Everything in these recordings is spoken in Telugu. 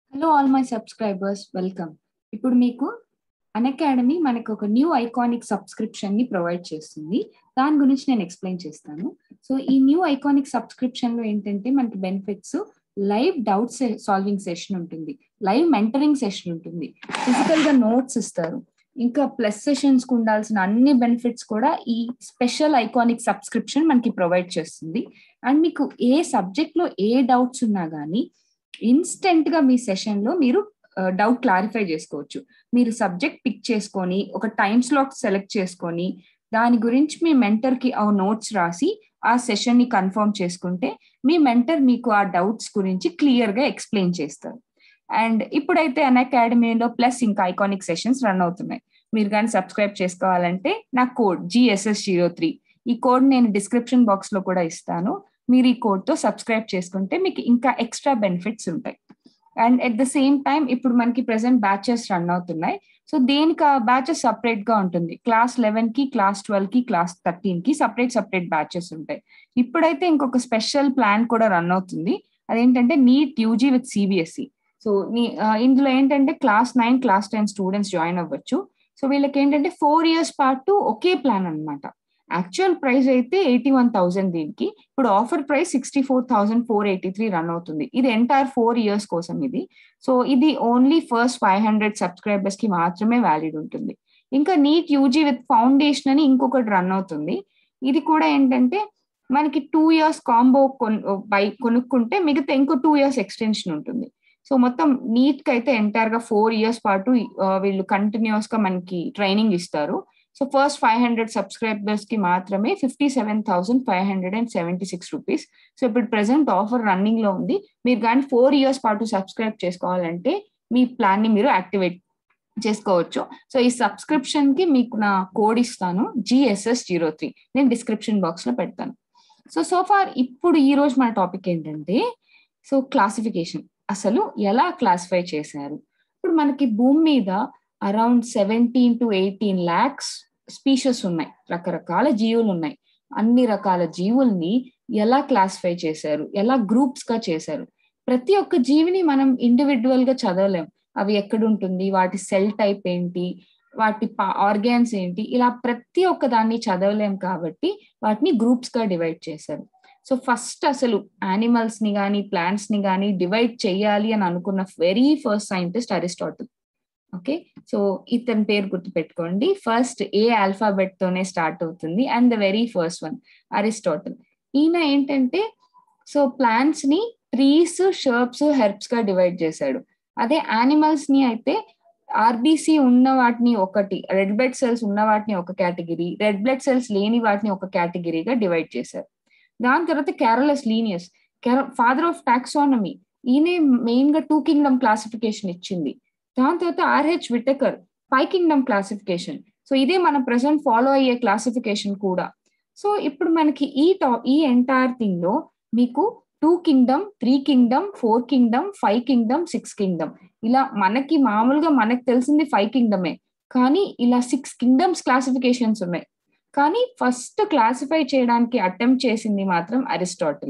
hello all my subscribers welcome ఇప్పుడు మీకు అకాడమీ మనకు ఒక న్యూ ఐకానిక్ సబ్స్క్రిప్షన్ ని ప్రొవైడ్ చేస్తుంది దాని గురించి నేను ఎక్స్ప్లెయిన్ చేస్తాను సో ఈ న్యూ ఐకానిక్ సబ్స్క్రిప్షన్ లో ఏంటంటే మనకి benefits live doubt solving session ఉంటుంది లైవ్ మెంటరింగ్ సెషన్ ఉంటుంది ఫిజికల్ గా నోట్స్ ఇస్తారు ఇంకా ప్లస్ సెషన్స్ కు ఉండాల్సిన అన్ని బెనిఫిట్స్ కూడా ఈ స్పెషల్ ఐకానిక్ సబ్స్క్రిప్షన్ మనకి ప్రొవైడ్ చేస్తుంది అండ్ మీకు ఏ సబ్జెక్ట్ లో ఏ డౌట్స్ ఉన్నా కానీ ఇన్స్టెంట్ గా మీ సెషన్ లో మీరు డౌట్ క్లారిఫై చేసుకోవచ్చు మీరు సబ్జెక్ట్ పిక్ చేసుకొని ఒక టైం స్లాట్ సెలెక్ట్ చేసుకొని దాని గురించి మీ మెంటర్ కి ఆ నోట్స్ రాసి ఆ సెషన్ ని కన్ఫర్మ్ చేసుకుంటే మీ మెంటర్ మీకు ఆ డౌట్స్ గురించి క్లియర్ గా ఎక్స్ప్లెయిన్ చేస్తారు అండ్ ఇప్పుడైతే అన్ అకాడమీలో ప్లస్ ఇంకా ఐకానిక్ సెషన్స్ రన్ అవుతున్నాయి మీరు కానీ సబ్స్క్రైబ్ చేసుకోవాలంటే నా కోడ్ జిఎస్ఎస్ జీరో త్రీ ఈ కోడ్ నేను డిస్క్రిప్షన్ బాక్స్ లో కూడా ఇస్తాను మీరు ఈ కోడ్ తో సబ్స్క్రైబ్ చేసుకుంటే మీకు ఇంకా ఎక్స్ట్రా బెనిఫిట్స్ ఉంటాయి and at the same time ఇప్పుడు మనకి ప్రెసెంట్ బ్యాచెస్ రన్ అవుతున్నాయి సో దేనికి ఆ బ్యాచెస్ సపరేట్ గా ఉంటుంది క్లాస్ లెవెన్ కి క్లాస్ ట్వెల్వ్ కి క్లాస్ థర్టీన్ కి సపరేట్ సపరేట్ బ్యాచెస్ ఉంటాయి ఇప్పుడైతే ఇంకొక స్పెషల్ ప్లాన్ కూడా రన్ అవుతుంది అదేంటంటే NEET UG with CBSE so ఇందులో ఏంటంటే class nine class ten students join అవ్వచ్చు సో వీళ్ళకి ఏంటంటే ఫోర్ ఇయర్స్ పాటు ఒకే ప్లాన్ అనమాట యాక్చువల్ ప్రైస్ అయితే ఎయిటీ వన్ థౌసండ్ దీనికి ఇప్పుడు offer price sixty four thousand four eighty three run అవుతుంది ఇది ఎంటైర్ ఫోర్ ఇయర్స్ కోసం ఇది సో ఇది only first five hundred subscribers కి మాత్రమే వ్యాలిడ్ ఉంటుంది ఇంకా నీట్ యూజీ విత్ ఫౌండేషన్ అని ఇంకొకటి రన్ అవుతుంది ఇది కూడా ఏంటంటే మనకి టూ ఇయర్స్ కాంబో బై కొనుక్కుంటే మిగతా ఇంకో టూ ఇయర్స్ ఎక్స్టెన్షన్ ఉంటుంది సో మొత్తం నీట్ కి అయితే ఎంటైర్ గా ఫోర్ ఇయర్స్ పాటు వీళ్ళు కంటిన్యూస్ గా మనకి ట్రైనింగ్ ఇస్తారు so first five hundred subscribers కి మాత్రమే fifty seven thousand five hundred and seventy six rupees so ఇప్పుడు ప్రెసెంట్ ఆఫర్ రన్నింగ్ లో ఉంది మీరు కానీ ఫోర్ ఇయర్స్ పాటు సబ్స్క్రైబ్ చేసుకోవాలంటే మీ ప్లాన్ ని మీరు యాక్టివేట్ చేసుకోవచ్చు సో ఈ సబ్స్క్రిప్షన్ కి మీకు నా కోడ్ ఇస్తాను జిఎస్ఎస్ జీరో త్రీ నేను డిస్క్రిప్షన్ బాక్స్ లో పెడతాను సో సో ఫార్ ఇప్పుడు ఈ రోజు మన టాపిక్ ఏంటంటే సో క్లాసిఫికేషన్ అసలు ఎలా క్లాసిఫై చేశారు ఇప్పుడు మనకి భూమి మీద around seventeen to eighteen lakhs species ఉన్నాయి రకరకాల జీవులు ఉన్నాయి అన్ని రకాల జీవుల్ని ఎలా క్లాసిఫై చేశారు ఎలా గ్రూప్స్ గా చేశారు ప్రతి ఒక్క జీవిని మనం ఇండివిజువల్ గా చదవలేం అవి ఎక్కడుంటుంది వాటి సెల్ టైప్ ఏంటి వాటి ఆర్గాన్స్ ఏంటి ఇలా ప్రతి ఒక్క దాన్ని చదవలేం కాబట్టి వాటిని గ్రూప్స్ గా డివైడ్ చేశారు సో ఫస్ట్ అసలు యానిమల్స్ ని కానీ ప్లాంట్స్ ని కానీ డివైడ్ చేయాలి అని అనుకున్న very first scientist Aristotle okay so ఇతని పేరు గుర్తు పెట్టుకోండి ఫస్ట్ ఏ ఆల్ఫాబెట్ తోనే స్టార్ట్ అవుతుంది and the very first one Aristotle ఈయన ఏంటంటే సో ప్లాంట్స్ ని ట్రీస్ షర్ప్స్ హెర్బ్స్ గా డివైడ్ చేశాడు అదే యానిమల్స్ ని అయితే ఆర్బీసీ ఉన్న వాటిని ఒకటి రెడ్ బ్లడ్ సెల్స్ ఉన్న వాటిని ఒక కేటగిరీ రెడ్ బ్లడ్ సెల్స్ లేని వాటిని ఒక కేటగిరీగా డివైడ్ చేశారు దాని తర్వాత Carolus Linnaeus father of taxonomy ఈయనే మెయిన్ గా టూ కింగ్డమ్ క్లాసిఫికేషన్ ఇచ్చింది దాని తర్వాత RH Whittaker five kingdom classification so ఇదే మన ప్రజెంట్ ఫాలో అయ్యే క్లాసిఫికేషన్ కూడా సో ఇప్పుడు మనకి ఈ టాప్ ఈ ఎంటైర్ థింగ్ లో మీకు two kingdom three kingdom four kingdom five kingdom six kingdom ఇలా మనకి మామూలుగా మనకు తెలిసింది ఫైవ్ కింగ్డమే కానీ ఇలా సిక్స్ కింగ్డమ్స్ క్లాసిఫికేషన్స్ ఉన్నాయి కానీ ఫస్ట్ క్లాసిఫై చేయడానికి అటెంప్ట్ చేసింది మాత్రం అరిస్టాటిల్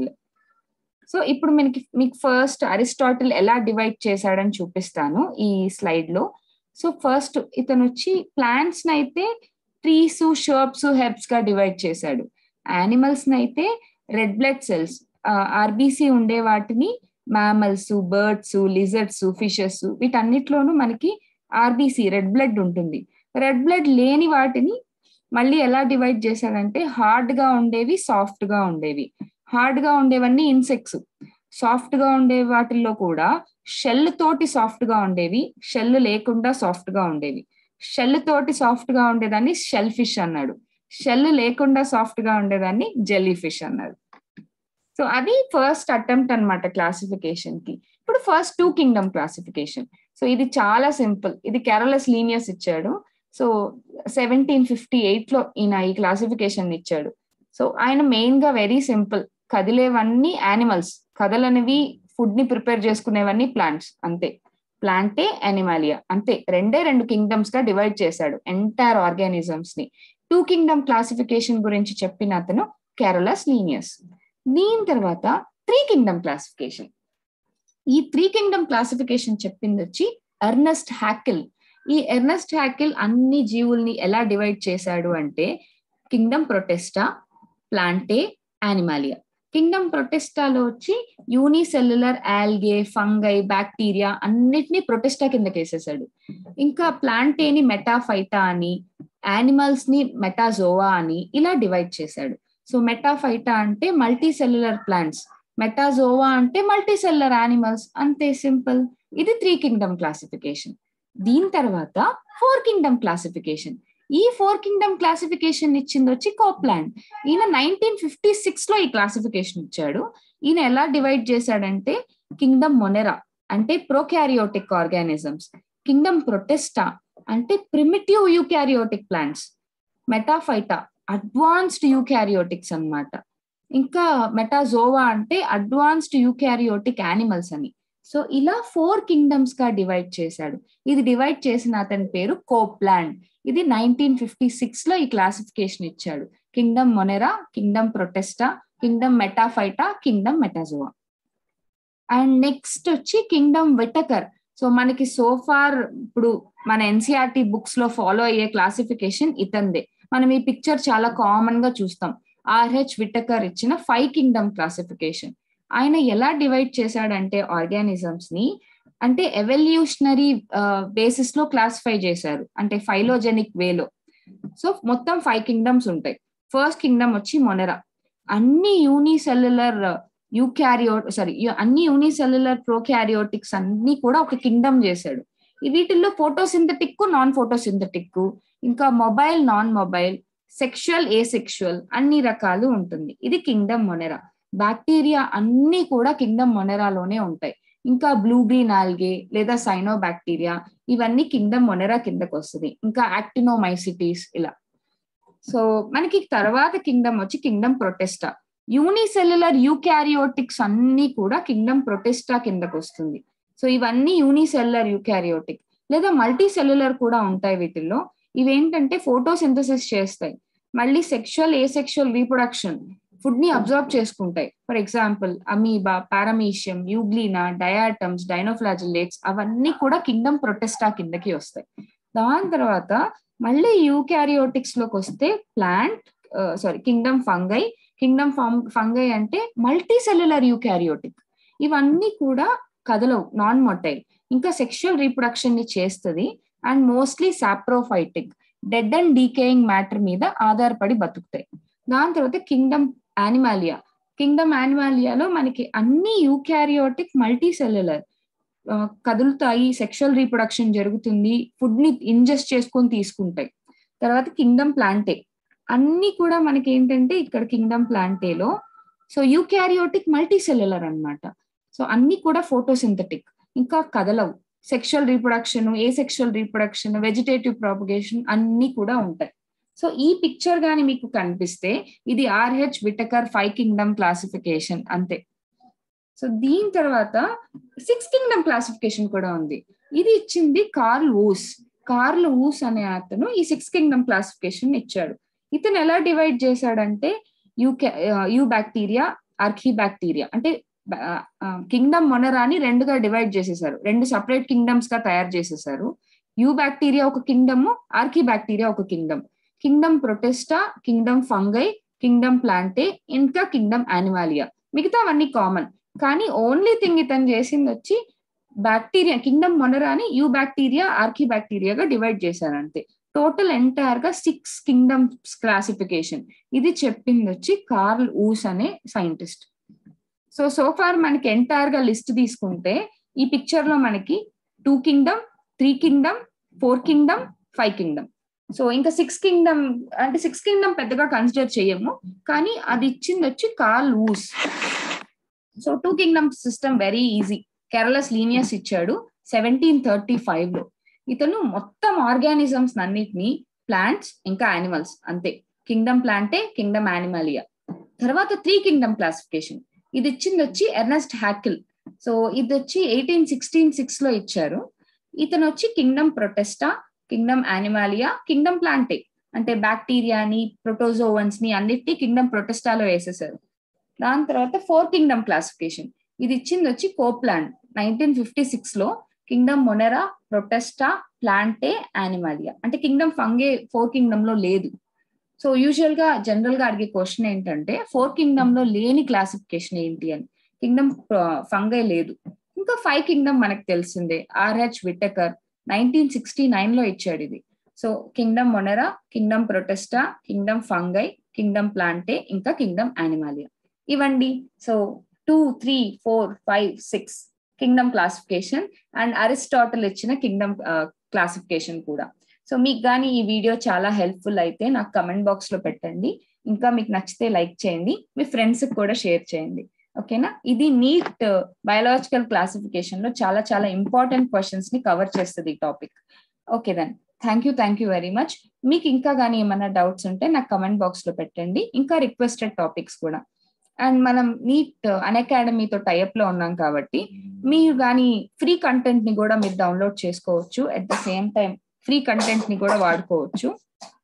సో ఇప్పుడు మనకి మీకు ఫస్ట్ అరిస్టాటిల్ ఎలా డివైడ్ చేశాడని చూపిస్తాను ఈ స్లైడ్ లో సో ఫస్ట్ ఇతను వచ్చి ప్లాంట్స్ అయితే ట్రీస్ షర్ప్స్ హెబ్స్ గా డివైడ్ చేశాడు యానిమల్స్ అయితే రెడ్ బ్లడ్ సెల్స్ ఆర్బీసీ ఉండే వాటిని మ్యామల్స్ బర్డ్స్ లిజర్డ్స్ ఫిషెస్ వీటన్నిటిలోనూ మనకి ఆర్బీసీ రెడ్ బ్లడ్ ఉంటుంది రెడ్ బ్లడ్ లేని వాటిని మళ్ళీ ఎలా డివైడ్ చేశాడంటే హార్డ్ గా ఉండేవి సాఫ్ట్ గా ఉండేవి హార్డ్ గా ఉండేవన్నీ ఇన్సెక్ట్స్ సాఫ్ట్ గా ఉండే వాటిల్లో కూడా షెల్ తోటి సాఫ్ట్ గా ఉండేవి షెల్ లేకుండా సాఫ్ట్ గా ఉండేవి షెల్ తోటి సాఫ్ట్ గా ఉండేదాన్ని షెల్ ఫిష్ అన్నాడు షెల్ లేకుండా సాఫ్ట్ గా ఉండేదాన్ని జెల్లీ ఫిష్ అన్నాడు సో అది ఫస్ట్ అటెంప్ట్ అనమాట క్లాసిఫికేషన్ కి ఇప్పుడు first two kingdom classification so ఇది చాలా సింపుల్ ఇది కేరళస్ లీనియస్ ఇచ్చాడు సో సెవెంటీన్ ఫిఫ్టీ ఎయిట్ లో ఈయన ఈ క్లాసిఫికేషన్ ఇచ్చాడు సో ఆయన మెయిన్ గా వెరీ సింపుల్ కదిలేవన్నీ యానిమల్స్ కదలనివి ఫుడ్ ని ప్రిపేర్ చేసుకునేవన్నీ ప్లాంట్స్ అంతే ప్లాంటే అనిమాలియా అంతే రెండే రెండు కింగ్డమ్స్ గా డివైడ్ చేశాడు ఎంటైర్ ఆర్గానిజమ్స్ ని టూ కింగ్డమ్ క్లాసిఫికేషన్ గురించి చెప్పిన అతను కేరళస్ లీనియస్ దీని తర్వాత త్రీ కింగ్డమ్ క్లాసిఫికేషన్ ఈ త్రీ కింగ్డమ్ క్లాసిఫికేషన్ చెప్పింది వచ్చి ఎర్నెస్ట్ హ్యాకిల్ ఈ ఎర్నెస్ట్ హ్యాకిల్ అన్ని జీవుల్ని ఎలా డివైడ్ చేశాడు అంటే kingdom Protista Plantae Animalia kingdom ప్రొటెస్టాలో వచ్చి యూనిసెల్యులర్ ఆల్గే ఫంగై బ్యాక్టీరియా అన్నిటినీ ప్రొటెస్టా కింద కేసేసాడు ఇంకా ప్లాంటేని మెటాఫైటా అని యానిమల్స్ ని మెటాజోవా అని ఇలా డివైడ్ చేశాడు సో మెటాఫైటా అంటే మల్టీ సెల్యులర్ ప్లాంట్స్ మెటాజోవా అంటే మల్టీ సెల్యులర్ యానిమల్స్ అంతే సింపుల్ ఇది త్రీ కింగ్డమ్ క్లాసిఫికేషన్ దీని తర్వాత ఫోర్ కింగ్డమ్ క్లాసిఫికేషన్ ఈ ఫోర్ కింగ్డమ్ క్లాసిఫికేషన్ ఇచ్చింది వచ్చి కోప్లాండ్ ఈయన నైన్టీన్ ఫిఫ్టీ సిక్స్ లో ఈ క్లాసిఫికేషన్ ఇచ్చాడు ఈయన ఎలా డివైడ్ చేశాడంటే కింగ్డమ్ మొనెరా అంటే ప్రోకారియోటిక్ ఆర్గానిజమ్స్ కింగ్డమ్ ప్రొటెస్టా అంటే primitive eukaryotic plants Metaphyta advanced eukaryotics అన్నమాట ఇంకా మెటాజోవా అంటే అడ్వాన్స్డ్ యూకారియోటిక్ యానిమల్స్ అని సో ఇలా ఫోర్ కింగ్డమ్స్ గా డివైడ్ చేశాడు ఇది డివైడ్ చేసిన అతని పేరు కోప్లాండ్ ఇది నైన్టీన్ ఫిఫ్టీ సిక్స్ లో ఈ క్లాసిఫికేషన్ ఇచ్చాడు kingdom Monera kingdom Protista kingdom Metaphyta kingdom Metazoa and next వచ్చి కింగ్డమ్ విటకర్ సో మనకి సోఫార్ ఇప్పుడు మన ఎన్సీఆర్టీ బుక్స్ లో ఫాలో అయ్యే క్లాసిఫికేషన్ ఇతందే మనం ఈ పిక్చర్ చాలా కామన్ గా చూస్తాం ఆర్హెచ్ విటకర్ ఇచ్చిన ఫైవ్ కింగ్డమ్ క్లాసిఫికేషన్ ఆయన ఎలా డివైడ్ చేశాడంటే ఆర్గానిజమ్స్ ని అంటే ఎవల్యూషనరీ బేసిస్ లో క్లాసిఫై చేశారు అంటే ఫైలోజెనిక్ వేలో సో మొత్తం ఫైవ్ కింగ్డమ్స్ ఉంటాయి ఫస్ట్ కింగ్డమ్ వచ్చి మొనెరా అన్ని యూనిసెల్యులర్ యూక్యారియో సారీ అన్ని యూనిసెల్యులర్ ప్రోక్యారియోటిక్స్ అన్ని కూడా ఒక కింగ్డమ్ చేశాడు వీటిల్లో ఫోటోసింథటిక్ నాన్ ఫోటోసింథటిక్ ఇంకా mobile non mobile sexual asexual అన్ని రకాలు ఉంటుంది ఇది కింగ్డమ్ మొనెరా బ్యాక్టీరియా అన్ని కూడా కింగ్డమ్ మొనెరాలోనే ఉంటాయి ఇంకా బ్లూ గ్రీన్ ఆల్గే లేదా సైనో బ్యాక్టీరియా ఇవన్నీ కింగ్డమ్ మొనెరా కిందకు వస్తుంది ఇంకా యాక్టినోమైసిటీస్ ఇలా సో మనకి తర్వాత కింగ్డమ్ వచ్చి కింగ్డమ్ ప్రొటెస్టా యూనిసెల్యులర్ యూకారియోటిక్స్ అన్ని కూడా కింగ్డమ్ ప్రొటెస్టా కిందకు వస్తుంది సో ఇవన్నీ యూనిసెల్యులర్ యూకారియోటిక్ లేదా మల్టీ సెల్యులర్ కూడా ఉంటాయి వీటిల్లో ఇవేంటంటే ఫోటోసింథసిస్ చేస్తాయి మళ్ళీ sexual asexual reproduction food ని అబ్జర్వ్ చేసుకుంటాయి for example amoeba paramecium euglena diatoms dinoflagellates అవన్నీ కూడా కింగ్డమ్ ప్రొటెస్టా కిందకి వస్తాయి దాని తర్వాత మళ్ళీ యూకారియోటిక్స్ లోకి వస్తే plant sorry kingdom fungi kingdom fungi అంటే మల్టీ సెల్యులర్ యూకారియోటిక్ ఇవన్నీ కూడా కదలవు నాన్ మొటైల్ ఇంకా సెక్షువల్ రీప్రొడక్షన్ ని చేస్తుంది and mostly saprophytic dead and decaying matter మీద ఆధారపడి బతుకుతాయి దాని తర్వాత కింగ్డమ్ యానిమాలియా కింగ్డమ్ యానిమాలియాలో మనకి అన్ని యూకారియోటిక్ మల్టీ సెల్యులర్ కదులుతాయి సెక్షువల్ రీప్రొడక్షన్ జరుగుతుంది ఫుడ్ ని ఇంజెస్ట్ చేసుకొని తీసుకుంటాయి తర్వాత కింగ్డమ్ ప్లాంటే అన్ని కూడా మనకి ఏంటంటే ఇక్కడ కింగ్డమ్ ప్లాంటేలో సో యూకారియోటిక్ మల్టీ సెల్యులర్ అనమాట సో అన్ని కూడా ఫోటోసింథటిక్ ఇంకా కదలవు sexual reproduction asexual reproduction vegetative propagation అన్ని కూడా ఉంటాయి సో ఈ పిక్చర్ గాని మీకు కనిపిస్తే ఇది RH Whittaker five kingdom classification అంతే సో దీని తర్వాత సిక్స్ కింగ్డమ్ క్లాసిఫికేషన్ కూడా ఉంది ఇది ఇచ్చింది కార్ల్ ఊస్ కార్ల్ ఊస్ అనే అతను ఈ సిక్స్ కింగ్డమ్ క్లాసిఫికేషన్ ఇచ్చాడు ఇతను ఎలా డివైడ్ చేశాడంటే eu eubacteria archaebacteria అంటే కింగ్డమ్ మొనరాని రెండుగా డివైడ్ చేసేసారు రెండు సపరేట్ కింగ్డమ్స్ గా తయారు చేసేసారు యూ బ్యాక్టీరియా ఒక కింగ్డమ్ ఆర్కీ బ్యాక్టీరియా ఒక kingdom kingdom Protista kingdom fungi kingdom Plantae ఇంకా కింగ్డమ్ యానిమాలియా మిగతా అవన్నీ కామన్ కానీ ఓన్లీ థింగ్ ఇతను చేసింది వచ్చి బ్యాక్టీరియా కింగ్డమ్ మొనరాని యూ బ్యాక్టీరియా ఆర్కీ బ్యాక్టీరియాగా డివైడ్ చేశారు అంతే టోటల్ ఎంటైర్ గా సిక్స్ కింగ్డమ్స్ క్లాసిఫికేషన్ ఇది చెప్పింది వచ్చి కార్ల్ ఊస్ అనే సైంటిస్ట్ సో సోఫార్ మనకి ఎంటైర్ గా లిస్ట్ తీసుకుంటే ఈ పిక్చర్ లో మనకి two kingdom three kingdom four kingdom five kingdom so ఇంకా సిక్స్ కింగ్డమ్ అంటే సిక్స్ కింగ్డమ్ పెద్దగా కన్సిడర్ చేయము కానీ అది ఇచ్చింది వచ్చి Carl Woese so two kingdom system very easy Carolus లీనియస్ ఇచ్చాడు సెవెంటీన్ థర్టీ ఫైవ్ లో ఇతను మొత్తం ఆర్గానిజమ్స్ అన్నిటిని ప్లాంట్స్ ఇంకా యానిమల్స్ అంతే కింగ్డమ్ ప్లాంటే కింగ్డమ్ యానిమలియా తర్వాత త్రీ కింగ్డమ్ క్లాసిఫికేషన్ ఇది ఇచ్చింది వచ్చి ఎర్నెస్ట్ హ్యాకిల్ సో ఇది వచ్చి ఎయిటీన్ సిక్స్టీన్ సిక్స్ లో ఇచ్చారు ఇతను వచ్చి kingdom Protista kingdom Animalia kingdom Plantae అంటే బ్యాక్టీరియాని ప్రొటోజోవన్స్ ని అన్నిటినీ కింగ్డమ్ ప్రొటెస్టాలో వేసేసారు దాని తర్వాత ఫోర్ కింగ్డమ్ క్లాసిఫికేషన్ ఇది ఇచ్చింది వచ్చి కోప్లాండ్ నైన్టీన్ ఫిఫ్టీ సిక్స్ లో kingdom Monera Protista Plantae Animalia అంటే కింగ్డమ్ ఫంగే ఫోర్ కింగ్డమ్ లో లేదు సో యూజువల్ గా జనరల్ గా అడిగే క్వశ్చన్ ఏంటంటే ఫోర్ కింగ్డమ్ లో లేని క్లాసిఫికేషన్ ఏంటి అని కింగ్డమ్ ఫంగై లేదు ఇంకా ఫైవ్ కింగ్డమ్ మనకు తెలిసిందే R H Whittaker nineteen sixty nine లో ఇచ్చాడు ఇది so kingdom Monera kingdom Protista kingdom fungi kingdom Plantae ఇంకా కింగ్డమ్ యానిమాలియా ఇవండి so two three four five six kingdom classification and Aristotle ఇచ్చిన కింగ్డమ్ క్లాసిఫికేషన్ కూడా సో మీకు కానీ ఈ వీడియో చాలా హెల్ప్ఫుల్ అయితే నాకు కమెంట్ బాక్స్ లో పెట్టండి ఇంకా మీకు నచ్చితే లైక్ చేయండి మీ ఫ్రెండ్స్ కూడా షేర్ చేయండి ఓకేనా ఇది నీట్ బయాలజికల్ క్లాసిఫికేషన్ లో చాలా చాలా ఇంపార్టెంట్ క్వశ్చన్స్ ని కవర్ చేస్తుంది ఈ topic okay then thank you thank you very much మీకు ఇంకా కానీ ఏమైనా డౌట్స్ ఉంటే నాకు కమెంట్ బాక్స్ లో పెట్టండి ఇంకా రిక్వెస్టెడ్ టాపిక్స్ కూడా అండ్ మనం నీట్ అకాడమీతో టైప్ లో ఉన్నాం కాబట్టి మీరు కానీ ఫ్రీ కంటెంట్ ని కూడా మీరు డౌన్లోడ్ చేసుకోవచ్చు at the same time free content ని కూడా వాడుకోవచ్చు